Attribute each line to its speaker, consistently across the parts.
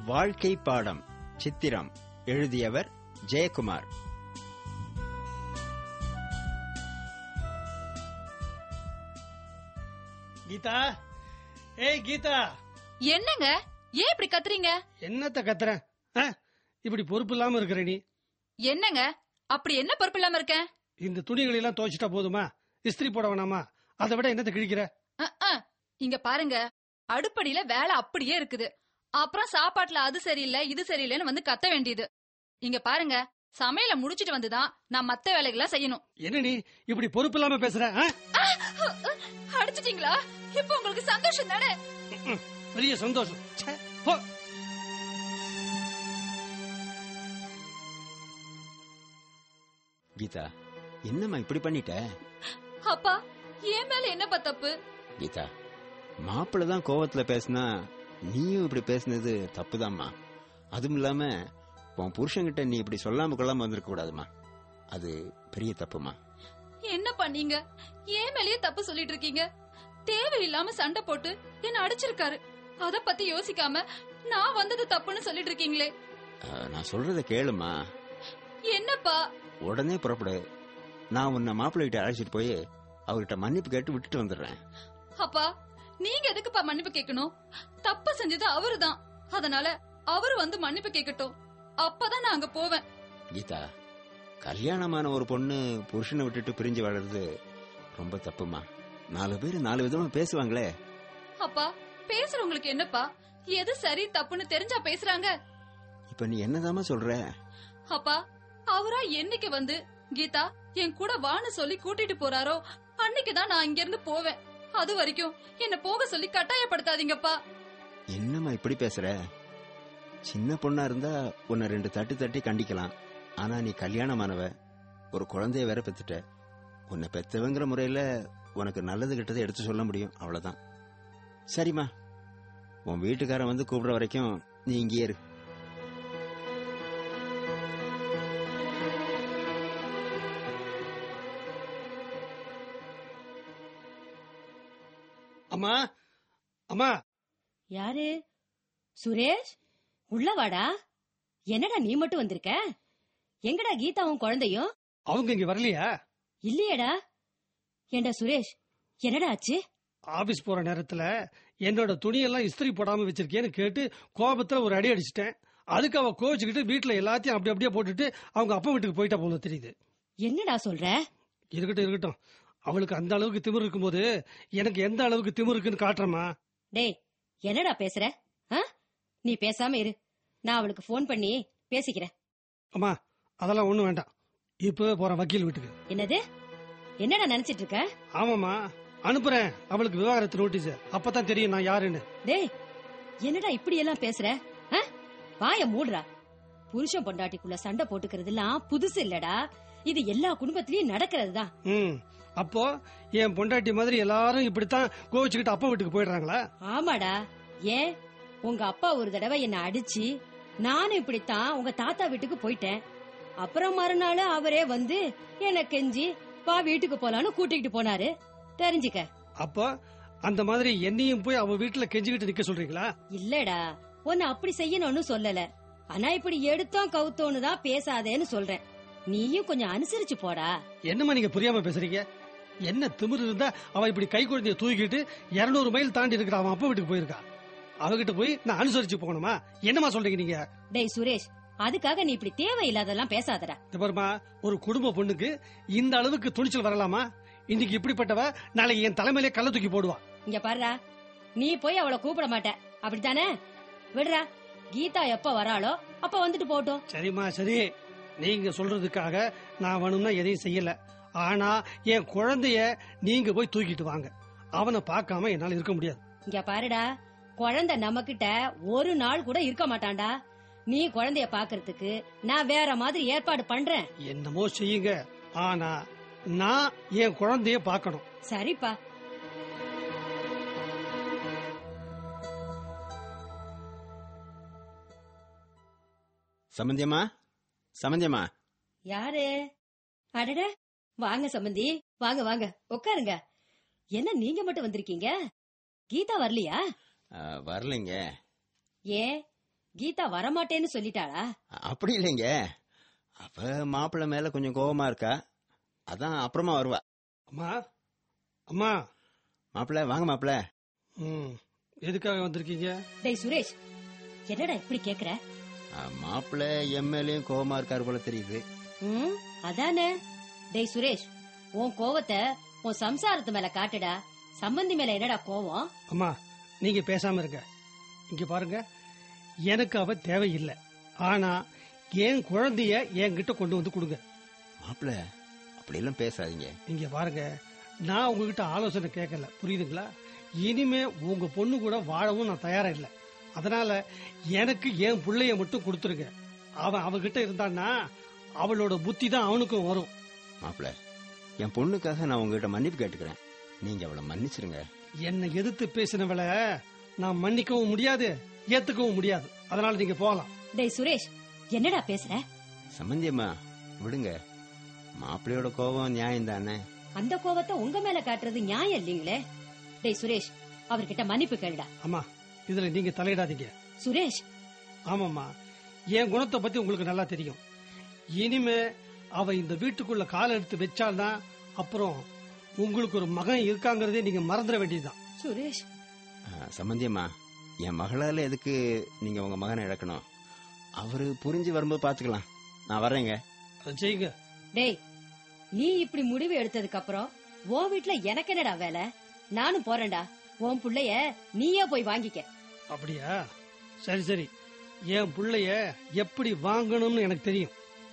Speaker 1: வாழ்க்கை பாடம் சித்திரம் எழுதியவர் ஜெயக்குமார்
Speaker 2: கீதா ஏய் கீதா
Speaker 3: என்னங்க ஏன் இப்படி கத்துறீங்க
Speaker 2: என்னத்த கத்துற ஆ? இப்படி பொறுப்பு இல்லாம இருக்கிற நீ
Speaker 3: என்னங்க அப்படி என்ன பொறுப்பு இல்லாம இருக்கேன்
Speaker 2: இந்த துணிகளை எல்லாம் துவைச்சிட்டா போதுமா இஸ்திரி போட வேணாமா அதை விட என்னத்த கிழிக்கிற
Speaker 3: அஹ், அஹ். இங்க பாருங்க அடுப்படியில வேலை அப்படியே இருக்குது அப்புறம் சாப்பாட்டுல அது சரியில்லை இது சரியில்லைன்னு வந்து கத்த வேண்டியது இங்க பாருங்க சமையல முடிச்சிட்டு வந்துதான் நான் மத்த வேலைகள்லாம் செய்யணும்
Speaker 2: என்ன நீ இப்படி பொறுப்பு இல்லாம பேசுற ஆ?
Speaker 3: அடிச்சிட்டீங்களா இப்ப உங்களுக்கு சந்தோஷம் தானே
Speaker 2: ம்ம். பெரிய சந்தோஷம் ச்சே, போ
Speaker 1: கீதா என்னம்மா இப்படி பண்ணிட்ட
Speaker 3: அப்பா என் மேல என்னப்பா தப்பு
Speaker 1: கீதா மாப்பிள்ள தான் கோவத்துல பேசினா நீயும் இப்படி பேசுனது தப்புதாம்மா அதுவும் இல்லாம உன் புருஷன்கிட்ட நீ இப்படி சொல்லாம கொள்ளாம வந்திருக்க கூடாதுமா அது பெரிய தப்புமா
Speaker 3: என்ன பண்ணீங்க ஏன் மேலயே தப்பு சொல்லிட்டு இருக்கீங்க தேவையில்லாம சண்டை போட்டு என்ன அடிச்சிருக்காரு அத பத்தி யோசிக்காம நான் வந்தது தப்புன்னு சொல்லிட்டு இருக்கீங்களே
Speaker 1: அஹ், நான் சொல்றத கேளுமா
Speaker 3: என்னப்பா
Speaker 1: உடனே புறப்படு நான் உன்னை மாப்பிள்ளை கிட்ட அழைச்சிட்டு போய் அவர்கிட்ட மன்னிப்பு கேட்டு விட்டுட்டு வந்துடுறேன்
Speaker 3: அப்பா நீங்க எதுக்குப்பா மன்னிப்பு கேட்கணும் தப்பு செஞ்சது அவருதான் அதனால அவரு வந்து மன்னிப்பு கேட்கட்டும் அப்பதான் நான் அங்க போவேன்
Speaker 1: கீதா கல்யாணமான ஒரு பொண்ணு புருஷனை விட்டுட்டு பிரிஞ்சு வாழறது ரொம்ப தப்புமா நாலு பேர் நாலு விதமா பேசுவாங்களே
Speaker 3: அப்பா பேசுறவங்களுக்கு என்னப்பா எது சரி தப்புன்னு தெரிஞ்சா பேசுறாங்க
Speaker 1: இப்ப நீ என்னதாம்மா சொல்ற
Speaker 3: அப்பா அவரா என்னைக்கு வந்து கீதா என் கூட வான்னு சொல்லி கூட்டிட்டு போறாரோ அன்னைக்குதான் நான் இங்க இருந்து போவேன் அது வரைக்கும் என்ன போக சொல்லி கட்டாயப்படுத்தாதீங்கப்பா
Speaker 1: என்னம்மா இப்படி பேசுற சின்ன பொண்ணா இருந்தா உன்னை ரெண்டு தட்டி தட்டி கண்டிக்கலாம் ஆனா நீ கல்யாணமானவ ஒரு குழந்தைய வேற பெத்துட்ட உன்னை பெத்தவங்கிற முறையில உனக்கு நல்லது கெட்டதை எடுத்து சொல்ல முடியும் அவ்வளவுதான் சரிம்மா உன் வீட்டுக்காரன் வந்து கூப்பிடுற வரைக்கும் நீ இங்கேயே இரு
Speaker 2: அம்மா அம்மா
Speaker 4: யாரு சுரேஷ் உள்ள வாடா என்னடா நீ மட்டும் வந்திருக்க எங்கடா கீதாவும் குழந்தையும்
Speaker 2: அவங்க இங்க வரலையா
Speaker 4: இல்லையேடா ஏண்டா சுரேஷ் என்னடா ஆச்சு
Speaker 2: ஆபீஸ் போற நேரத்துல என்னோட துணியெல்லாம் இஸ்திரி போடாம வச்சிருக்கேன்னு கேட்டு கோபத்துல ஒரு அடி அடிச்சிட்டேன் அதுக்கு அவ கோவிச்சுக்கிட்டு வீட்டுல எல்லாத்தையும் அப்படி அப்படியே போட்டுட்டு அவங்க அப்பா வீட்டுக்கு போயிட்டா போல தெரியுது
Speaker 4: என்னடா சொல்ற
Speaker 2: இருக்கட்டும் இருக்கட்டும் அவளுக்கு அந்த அளவுக்கு திமிரு இருக்கும்போது எனக்கு எந்த அளவுக்கு திமிரு இருக்குன்னு காட்டுறமா
Speaker 4: டேய் என்னடா பேசுற ஆ? நீ பேசாம இரு நான் அவளுக்கு ஃபோன் பண்ணி பேசிக்கிறேன்
Speaker 2: அம்மா அதெல்லாம் ஒண்ணும் வேண்டாம் இப்பவே போறேன் வக்கீல் வீட்டுக்கு
Speaker 4: என்னது என்னடா நினைச்சிட்டு இருக்க
Speaker 2: ஆமாமா அனுப்புறேன் அவளுக்கு விவாகரத்து நோட்டீஸ் அப்பதான் தெரியும் நான் யாருன்னு
Speaker 4: டேய் என்னடா இப்படி எல்லாம் பேசுற ஆ? வாய மூடுறா புருஷன் பொண்டாட்டிக்குள்ள சண்டை போட்டுக்கிறதுலாம் புதுசு இல்லடா இது எல்லா குடும்பத்திலயும் நடக்கிறதுதான்
Speaker 2: ம் அப்போ என் பொண்டாட்டி மாதிரி எல்லாரும் இப்படித்தான் கோவிச்சுக்கிட்டு அப்பா வீட்டுக்கு போயிடுறாங்களா
Speaker 4: ஆமாடா ஏன் உங்க அப்பா ஒரு தடவை என்ன அடிச்சு நானும் இப்படித்தான் உங்க தாத்தா வீட்டுக்கு போயிட்டேன் அப்புறம் மறுநாள் அவரே வந்து என்ன கெஞ்சி வா வீட்டுக்கு போலான்னு கூட்டிக்கிட்டு போனாரு தெரிஞ்சுக்க
Speaker 2: அப்போ அந்த மாதிரி என்னையும் போய் அவ வீட்டுல கெஞ்சிக்கிட்டு நிக்க சொல்றீங்களா
Speaker 4: இல்லடா உன்னை அப்படி செய்யணும்னு சொல்லல ஆனா இப்படி எடுத்தோம் கவுத்தோன்னு தான் பேசாதேன்னு சொல்றேன் நீயும் கொஞ்சம் அனுசரிச்சு போடா
Speaker 2: என்னம்மா நீங்க புரியாம பேசுறீங்க என்ன திமிரு இருந்தா அவ இப்படி கை குழந்தைய தூக்கிட்டு 200 மைல் தாண்டி இருக்கிற அவன் அப்பா வீட்டுக்கு போயிருக்கா அவகிட்ட போய் நான் அனுசரிச்சு போகணுமா என்னம்மா சொல்றீங்க நீங்க
Speaker 4: டேய் சுரேஷ் அதுக்காக நீ இப்படி தேவையில்லாதெல்லாம் பேசாதடா
Speaker 2: இந்த பாருமா ஒரு குடும்ப பொண்ணுக்கு இந்த அளவுக்கு துணிச்சல் வரலாமா இன்னைக்கு இப்படிப்பட்டவ நாளைக்கு என் தலைமையிலே கள்ள தூக்கி போடுவா
Speaker 4: இங்க பாருடா நீ போய் அவளை கூப்பிட மாட்ட அப்படித்தானே விடுறா கீதா எப்ப வராளோ அப்ப வந்துட்டு போகட்டும்
Speaker 2: சரிம்மா சரி நீங்க சொல்றதுக்காக நான் வேணும்னா எதையும் செய்யல ஆனா என் குழந்தைய நீங்க போய் தூக்கிட்டு வாங்க அவனை பார்க்காம என்னால இருக்க முடியாது
Speaker 4: இங்க பாருடா குழந்தை நம்மகிட்ட ஒரு நாள் கூட இருக்க மாட்டான்டா நீ குழந்தைய பாக்குறதுக்கு நான் வேற மாதிரி ஏற்பாடு பண்றேன்
Speaker 2: என்னமோ செய்யுங்க ஆனா நான் என் குழந்தைய பார்க்கணும்
Speaker 4: சரிப்பா
Speaker 1: சம்பந்தியம்மா சம்பந்தியம்மா
Speaker 4: யாரு அடட வாங்க சம்பந்தி வாங்க வாங்க உட்காருங்க என்ன நீங்க மட்டும் வந்திருக்கீங்க கீதா வரலையா
Speaker 1: அஹ், வரலைங்க
Speaker 4: ஏன் கீதா வரமாட்டேன்னு சொல்லிட்டாளா
Speaker 1: அப்படி இல்லைங்க அப்ப மாப்பிள்ளை மேல கொஞ்சம் கோவமா இருக்கா அதான் அப்புறமா வருவா
Speaker 2: அம்மா அம்மா
Speaker 1: மாப்பிள்ளை வாங்க மாப்பிள்ளை
Speaker 2: ம் எதுக்காக வந்திருக்கீங்க
Speaker 4: டேய் சுரேஷ் என்னடா இப்படி கேக்குற
Speaker 1: மாப்பிள்ளை எம்எல்ஏயும் கோவமா இருக்காரு போல தெரியுது
Speaker 4: ம் அதானே டேய் சுரேஷ் உன் கோவத்தை உன் சம்சாரத்து மேல காட்டுடா சம்பந்தி மேல என்னடா கோவம்
Speaker 2: அம்மா நீங்க பேசாம இருங்க இங்க பாருங்க எனக்கு அவ தேவையில்லை ஆனா என் குழந்தைய என்கிட்ட கொண்டு வந்து கொடுங்க
Speaker 1: மாப்பிள்ளை அப்படியெல்லாம் பேசாதீங்க
Speaker 2: இங்க பாருங்க நான் உங்ககிட்ட ஆலோசனை கேட்கல புரியுதுங்களா இனிமே உங்க பொண்ணு கூட வாழவும் நான் தயாரா இல்லை அதனால எனக்கு என் பிள்ளைய மட்டும் கொடுத்துருங்க அவன் அவகிட்ட இருந்தான்னா அவளோட புத்தி தான் அவனுக்கும் வரும்
Speaker 1: மாப்பிள்ளை என் பொண்ணுக்காக நான் உங்ககிட்ட மன்னிப்பு கேட்டுக்கிறேன் நீங்க அவளை மன்னிச்சிருங்க
Speaker 2: என்னை எதிர்த்து பேசினவளை நான் மன்னிக்கவும் முடியாது ஏத்துக்கவும் முடியாது அதனால நீங்க போகலாம்
Speaker 4: டேய் சுரேஷ் என்னடா பேசுற
Speaker 1: சம்பந்தியம்மா விடுங்க மாப்பிள்ளையோட கோபம் நியாயம் தானே
Speaker 4: அந்த கோவத்தை உங்க மேல காட்டுறது நியாயம் இல்லீங்களே டேய் சுரேஷ் அவர்கிட்ட மன்னிப்பு கேளுடா
Speaker 2: அம்மா இதுல நீங்க தலையிடாதீங்க
Speaker 4: சுரேஷ்
Speaker 2: ஆமாம்மா என் குணத்தை பத்தி உங்களுக்கு நல்லா தெரியும் இனிமே அவ இந்த வீட்டுக்குள்ள கால் எடுத்து வச்சால்தான் அப்புறம் உங்களுக்கு ஒரு மகன் இருக்காங்கிறதே நீங்க மறந்துட வேண்டியதுதான்
Speaker 4: சுரேஷ்
Speaker 1: ஆ, சம்பந்தியம்மா என் மகளால எதுக்கு நீங்க உங்க மகனை இழக்கணும் அவரு புரிஞ்சு வரும்போது பாத்துக்கலாம் நான் வரேங்க
Speaker 2: அதை செய்யுங்க
Speaker 4: டேய் நீ இப்படி முடிவு எடுத்ததுக்கு அப்புறம் உன் வீட்ல எனக்கு என்னடா வேலை நானும் போறேன்டா உன் புள்ளைய நீயே போய் வாங்கிக்க
Speaker 2: அப்படியா சரி சரி என் புள்ளைய எப்படி வாங்கணும்னு எனக்கு தெரியும்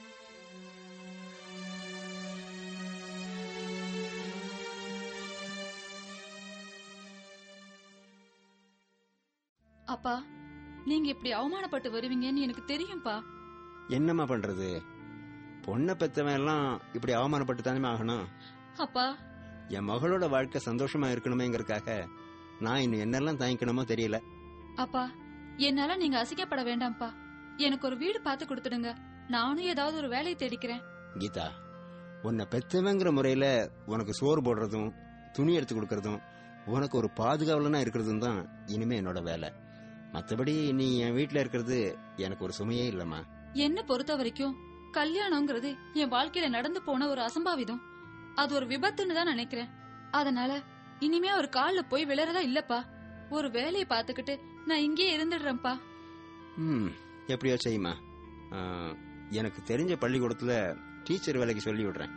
Speaker 3: அப்பா நீங்க இப்படி அவமானப்பட்டு வருவீங்கன்னு எனக்கு தெரியும்பா
Speaker 1: என்னம்மா பண்றது பொண்ணை பெத்தவன் எல்லாம் இப்படி அவமானப்பட்டு தானே ஆகணும்
Speaker 3: அப்பா
Speaker 1: என் மகளோட வாழ்க்கை சந்தோஷமா இருக்கணுமேங்கறதுக்காக நான் இன்னும் என்னெல்லாம் தாங்கிக்கணுமோ தெரியல
Speaker 3: அப்பா என்னால நீங்க அசிக்கப்பட வேண்டாம்ப்பா எனக்கு ஒரு வீடு பார்த்து கொடுத்துடுங்க நானும் ஏதாவது ஒரு வேலையை தேடிக்கிறேன்
Speaker 1: கீதா உன்னை பெத்தவங்கிற முறையில உனக்கு சோறு போடுறதும் துணி எடுத்து கொடுக்கறதும் உனக்கு ஒரு பாதுகாவலனா இருக்கிறதும் தான் இனிமே என்னோட வேலை மத்தபடி நீ என் வீட்ல இருக்கிறது எனக்கு ஒரு சுமையே இல்லம்மா
Speaker 3: என்ன பொறுத்த வரைக்கும் கல்யாணங்கிறது என் வாழ்க்கையில நடந்து போன ஒரு அசம்பாவிதம் அது ஒரு விபத்துன்னு தான் நினைக்கிறேன் அதனால இனிமே ஒரு கால்ல போய் விழறதா இல்லப்பா ஒரு வேலையை பார்த்துக்கிட்டு நான் இங்கேயே இருந்துடுறேன்ப்பா
Speaker 1: ம் எப்படியோ செய்யுமா ஆ, எனக்கு தெரிஞ்ச பள்ளிக்கூடத்துல டீச்சர் வேலைக்கு சொல்லி விடுறேன்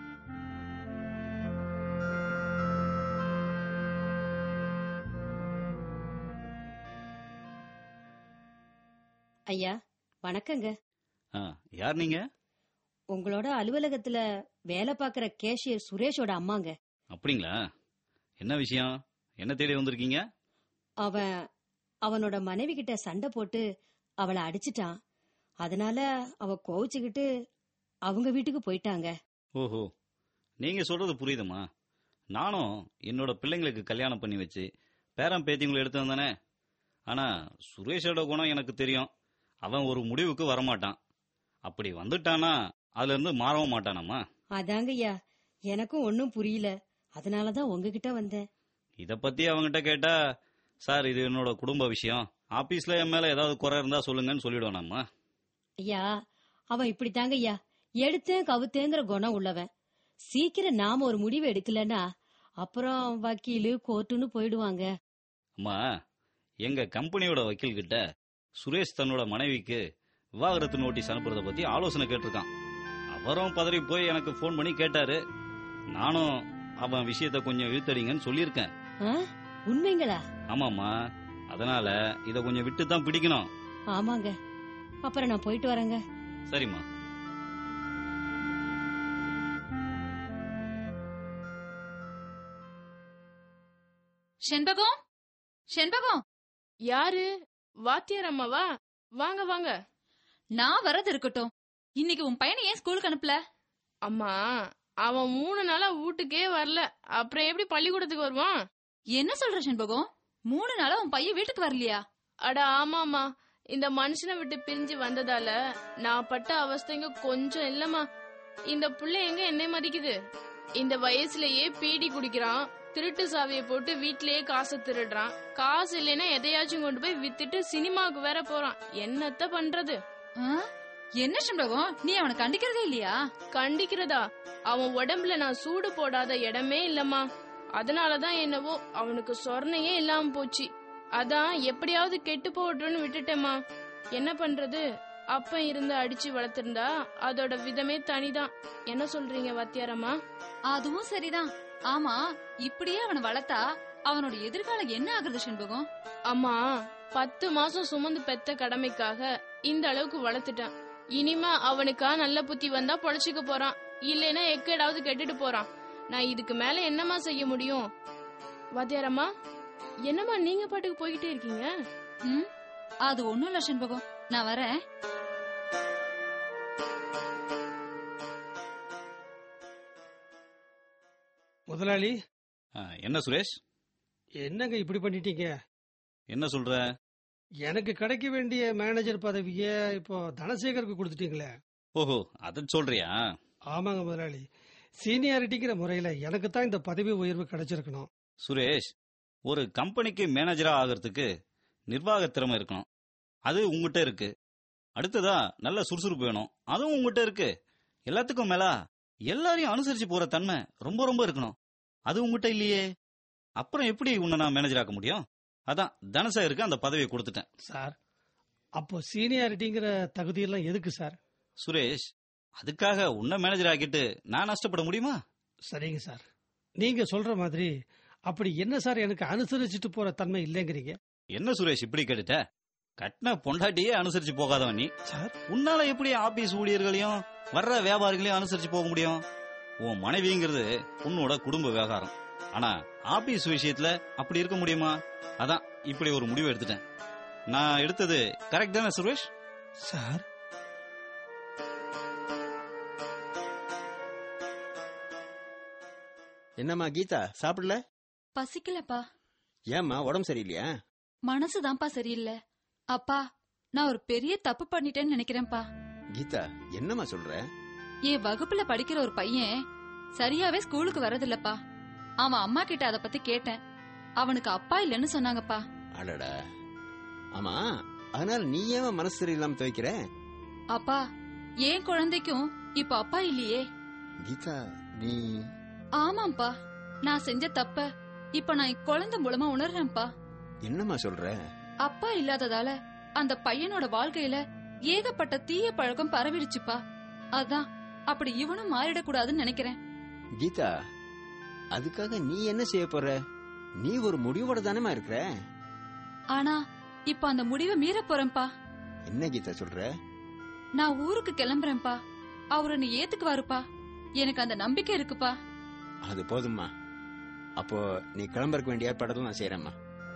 Speaker 4: ஐயா வணக்கங்க
Speaker 5: ஆ, யார் நீங்க
Speaker 4: உங்களோட அலுவலகத்துல வேலை பார்க்கற கேஷியர் சுரேஷோட அம்மாங்க
Speaker 5: அப்படிங்களா என்ன விஷயம் என்ன தேடி வந்திருக்கீங்க
Speaker 4: அவன் அவனோட மனைவி கிட்ட சண்டை போட்டு அவளை அடிச்சிட்டான் அதனால அவ கோவிச்சுக்கிட்டு அவங்க வீட்டுக்கு போயிட்டாங்க
Speaker 5: ஓஹோ நீங்க சொல்றது புரியுதுமா நானும் என்னோட பிள்ளைங்களுக்கு கல்யாணம் பண்ணி வச்சு பேரன் பேத்திங்களை எடுத்து வந்தானே ஆனா சுரேஷோட குணம் எனக்கு தெரியும் அவன் ஒரு முடிவுக்கு வரமாட்டான் அப்படி வந்துட்டானா அதுல இருந்து மாறவும் மாட்டானாமா
Speaker 4: அதாங்கய்யா எனக்கும் ஒன்னும் புரியல அதனாலதான் உங்ககிட்ட வந்தேன்
Speaker 5: இத பத்தி அவங்கிட்ட கேட்டா சார் இது என்னோட குடும்ப விஷயம் ஆபீஸ்ல என் மேல ஏதாவது குறை இருந்தா சொல்லுங்கன்னு சொல்லிடுவானாமா
Speaker 4: ஐயா அவன் இப்படித்தாங்க ஐயா எடுத்தேன் கவுத்தேங்கிற குணம் உள்ளவன் சீக்கிரம் நாம ஒரு முடிவு எடுக்கலன்னா அப்புறம் வக்கீலு கோர்ட்டுன்னு போயிடுவாங்க
Speaker 5: அம்மா எங்க கம்பெனியோட வக்கீல் கிட்ட சுரேஷ் தன்னோட மனைவிக்கு விவாகரத்து நோட்டீஸ் அனுப்புறத பத்தி ஆலோசனை கேட்டிருக்கான் அவரும் பதறி போய் எனக்கு ஃபோன் பண்ணி கேட்டாரு நானும் அவன் விஷயத்த கொஞ்சம் இழுத்தடிங்கன்னு சொல்லியிருக்கேன்
Speaker 4: ஆ? உண்மைங்களா
Speaker 5: ஆமாம்மா அதனால இத கொஞ்சம் விட்டு தான் பிடிக்கணும்
Speaker 4: ஆமாங்க அப்புறம் நான் போயிட்டு வரேங்க
Speaker 5: சரிம்மா
Speaker 3: செண்பகம் செண்பகம்
Speaker 6: யாரு வாத்தியார் அம்மாவா வாங்க வாங்க
Speaker 3: நான் வரது இருக்கட்டும் இன்னைக்கு உன் பையனை ஏன் ஸ்கூலுக்கு அனுப்பல
Speaker 6: அம்மா அவன் மூணு நாளா வீட்டுக்கே வரல அப்புறம் எப்படி பள்ளிக்கூடத்துக்கு வருவான்
Speaker 3: என்ன சொல்ற செண்பகம் மூணு நாளா உன் பையன் வீட்டுக்கு வரலையா
Speaker 6: அட ஆமாமா இந்த மனுஷனை விட்டு பிரிஞ்சு வந்ததால நான் பட்ட அவஸ்தைங்க கொஞ்சம் இல்லம்மா இந்த புள்ள எங்க என்னை மதிக்குது இந்த வயசுலயே பீடி குடிக்கிறான் திருட்டு சாவியை போட்டு வீட்லயே காசை திருடுறான் காசு இல்லைன்னா எதையாச்சும் கொண்டு போய் வித்துட்டு சினிமாவுக்கு வேற போறான் என்னத்த பண்றது
Speaker 3: ஆ? என்ன சண்பகம் நீ அவனை கண்டிக்கிறதே இல்லையா
Speaker 6: கண்டிக்கிறதா அவன் உடம்புல நான் சூடு போடாத இடமே இல்லம்மா அதனாலதான் என்னவோ அவனுக்கு சொர்ணையே இல்லாம போச்சு அதான் எப்படியாவது கெட்டு போகட்டும்னு விட்டுட்டேம்மா என்ன பண்றது அப்ப இருந்து அடிச்சு வளர்த்திருந்தா அதோட விதமே தனிதான் என்ன சொல்றீங்க வாத்தியாரம்மா
Speaker 3: அதுவும் சரிதான் ஆமா இப்படியே அவனை வளர்த்தா அவனோட எதிர்காலம் என்ன ஆகுறது சண்பகம்
Speaker 6: அம்மா பத்து மாசம் சுமந்து பெத்த கடமைக்காக இந்த அளவுக்கு வளர்த்துட்டேன் இனிமே அவனுக்கா நல்ல புத்தி வந்தா பொழைச்சிக்க போறான் இல்லைன்னா எக்கேடாவது கெட்டுட்டு போறான் நான் இதுக்கு மேல என்னம்மா செய்ய முடியும் வாத்தியாரம்மா என்னம்மா நீங்க பாட்டுக்கு போய்கிட்டே இருக்கீங்க
Speaker 3: ம்? அது ஒண்ணும் இல்ல சண்பகம் நான் வரேன்
Speaker 2: முதலாளி
Speaker 5: ஆ, என்ன சுரேஷ்
Speaker 2: என்னங்க இப்படி பண்ணிட்டீங்க
Speaker 5: என்ன சொல்ற
Speaker 2: எனக்கு கிடைக்க வேண்டிய மேனேஜர் பதவியை இப்போ தனசேகருக்கு கொடுத்துட்டீங்களே
Speaker 5: ஓஹோ அத சொல்றியா
Speaker 2: ஆமாங்க முதலாளி சீனியாரிட்டிங்கிற முறையில எனக்கு தான் இந்த பதவி உயர்வு கிடைச்சிருக்கணும்
Speaker 5: சுரேஷ் ஒரு கம்பெனிக்கு மேனேஜரா ஆகிறதுக்கு நிர்வாக திறமை இருக்கணும் அது உங்ககிட்ட இருக்கு அடுத்ததா நல்ல சுறுசுறுப்பு வேணும் அதுவும் உங்ககிட்ட இருக்கு எல்லாத்துக்கும் மேலா எல்லாரையும் அனுசரிச்சு போற தன்மை ரொம்ப ரொம்ப இருக்கணும் அது உங்ககிட்ட இல்லையே அப்புறம் எப்படி உன்னை நான் மேனேஜர் ஆக்க முடியும் அதான் தனசேகருக்கு அந்த பதவியை கொடுத்துட்டேன்
Speaker 2: சார் அப்போ சீனியாரிட்டிங்கிற தகுதியெல்லாம் எதுக்கு சார்
Speaker 5: சுரேஷ் அதுக்காக உன்னை மேனேஜர் ஆக்கிட்டு நான் நஷ்டப்பட முடியுமா
Speaker 2: சரிங்க சார் நீங்க சொல்ற மாதிரி அப்படி என்ன சார் எனக்கு அனுசரிச்சுட்டு போற தன்மை இல்லைங்கிறீங்க
Speaker 5: என்ன சுரேஷ் இப்படி கேட்டுட்ட கட்டின பொண்டாட்டியே அனுசரிச்சு போகாதவன் நீ
Speaker 2: சார்
Speaker 5: உன்னால எப்படி ஆபீஸ் ஊழியர்களையும் வர்ற வியாபாரிகளையும் அனுசரிச்சு போக முடியும் உன் மனைவிங்கிறது உன்னோட குடும்ப விவகாரம் ஆனா ஆபீஸ் விஷயத்துல அப்படி இருக்க முடியுமா அதான் இப்படி ஒரு முடிவு எடுத்துட்டேன் நான் எடுத்தது கரெக்ட் தானே சுரேஷ்
Speaker 2: சார்
Speaker 1: என்னம்மா கீதா சாப்பிடல
Speaker 3: பசிக்கலப்பா
Speaker 1: ஏம்மா உடம்பு சரியில்லையா
Speaker 3: மனசுதான்ப்பா சரியில்லை அப்பா நான் ஒரு பெரிய தப்பு பண்ணிட்டேன்னு நினைக்கிறேன்ப்பா
Speaker 1: கீதா என்னம்மா சொல்ற
Speaker 3: என் வகுப்புல படிக்கிற ஒரு பையன் சரியாவே ஸ்கூலுக்கு வரதில்லப்பா அவன் அம்மா கிட்ட அத பத்தி கேட்டேன் அவனுக்கு அப்பா இல்லைன்னு சொன்னாங்கப்பா
Speaker 1: அடடா ஆமா அதனால நீ ஏன் மனசு சரியில்லாம துவைக்கிற
Speaker 3: அப்பா என் குழந்தைக்கும் இப்ப அப்பா இல்லையே
Speaker 1: கீதா நீ
Speaker 3: ஆமாப்பா நான் செஞ்ச தப்ப இப்ப நான் என் குழந்தை மூலமா உணர்றேன்ப்பா
Speaker 1: என்னம்மா சொல்ற
Speaker 3: அப்பா இல்லாததால அந்த பையனோட வாழ்க்கையில ஏகப்பட்ட தீய பழக்கம் பரவிடுச்சுப்பா அதான் அப்படி இவனும் மாறிடக்கூடாதுன்னு நினைக்கிறேன்
Speaker 1: கீதா அதுக்காக நீ என்ன செய்ய போற நீ ஒரு முடிவோட தானேமா இருக்கிற
Speaker 3: ஆனா இப்ப அந்த முடிவை மீற போறேன்ப்பா
Speaker 1: என்ன கீதா சொல்ற
Speaker 3: நான் ஊருக்கு கிளம்புறேன்ப்பா அவரு நீ ஏத்துக்குவாருப்பா எனக்கு அந்த நம்பிக்கை இருக்குப்பா
Speaker 1: அது போதும்மா அப்போ நீ கிளம்பறக்கு வேண்டிய ஏற்பாடெல்லாம் நான் செய்யறேம்மா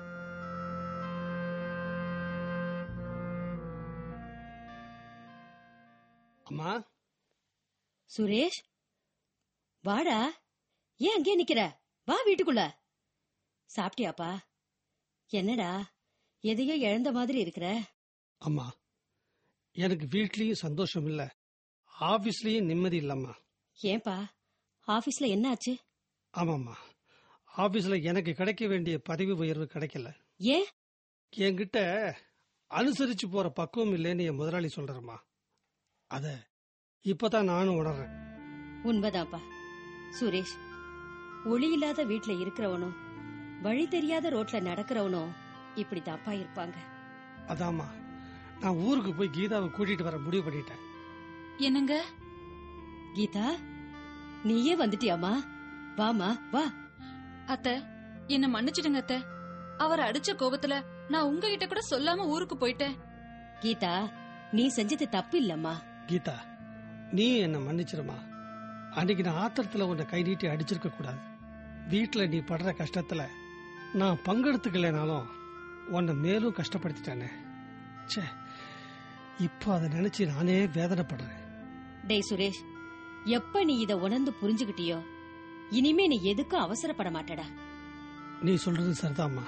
Speaker 2: அம்மா
Speaker 4: சுரேஷ் வாடா ஏன் அங்கே நிக்கிற வா வீட்டுக்குள்ள சாப்பிட்டியாப்பா என்னடா எதையோ இழந்த மாதிரி இருக்கிற
Speaker 2: அம்மா எனக்கு வீட்லயும் சந்தோஷம் இல்ல ஆபீஸ்லயும் நிம்மதி இல்லம்மா
Speaker 4: ஏன்பா ஆபீஸ்ல என்னாச்சு
Speaker 2: ஆமாம்மா ஆபீஸ்ல எனக்கு கிடைக்க வேண்டிய பதவி உயர்வு கிடைக்கல
Speaker 4: ஏன்
Speaker 2: என்கிட்ட அனுசரிச்சு போற பக்குவம் இல்லைன்னு என் முதலாளி சொல்றமா அத இப்பதான் நானும் உணர்றேன்
Speaker 4: உண்மைதான்ப்பா சுரேஷ் ஒளி இல்லாத வீட்ல இருக்கிறவனும் வழி தெரியாத ரோட்ல நடக்கிறவனும் இப்படிதான்ப்பா இருப்பாங்க
Speaker 2: அதாம்மா நான் ஊருக்கு போய் கீதாவை கூட்டிட்டு வர முடிவு பண்ணிட்டேன்
Speaker 3: என்னங்க
Speaker 4: கீதா நீயே வந்துட்டியாமா வாமா வா
Speaker 3: அத்த என்ன மன்னிச்சிடுங்க அத்த அவர் அடிச்ச கோபத்துல நான் உங்ககிட்ட கூட சொல்லாம ஊருக்கு போயிட்டேன்
Speaker 4: கீதா நீ செஞ்சது தப்பு இல்லம்மா
Speaker 2: கீதா நீ என்ன மன்னிச்சிருமா அன்னைக்கு நான் ஆத்திரத்துல உன்னை கை நீட்டி அடிச்சிருக்க கூடாது வீட்டுல நீ படுற கஷ்டத்துல நான் பங்கெடுத்துக்கலைனாலும் உன்னை மேலும் கஷ்டப்படுத்திட்டானே ச்சே இப்போ அதை நினைச்சு நானே வேதனைப்படுறேன்
Speaker 4: டேய் சுரேஷ் எப்ப நீ இத உணர்ந்து புரிஞ்சுகிட்டியோ இனிமே நீ எதுக்கும் அவசரப்பட மாட்டடா
Speaker 2: நீ சொல்றது சரிதாம்மா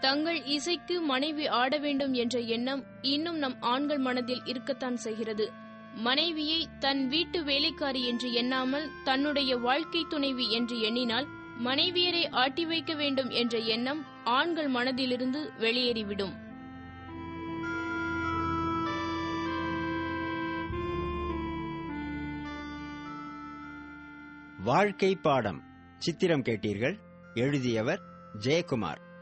Speaker 6: தங்கள் இசைக்கு மனைவி ஆட வேண்டும் என்ற எண்ணம் இன்னும் நம் ஆண்கள் மனதில் இருக்கத்தான் செய்கிறது மனைவியை தன் வீட்டு வேலைக்காரி என்று எண்ணாமல் தன்னுடைய வாழ்க்கை துணைவி என்று எண்ணினால் மனைவியரை ஆட்டி வைக்க வேண்டும் என்ற எண்ணம் ஆண்கள் மனதிலிருந்து வெளியேறிவிடும்
Speaker 1: வாழ்க்கை பாடம் சித்திரம் கேட்டீர்கள் எழுதியவர் ஜெயக்குமார்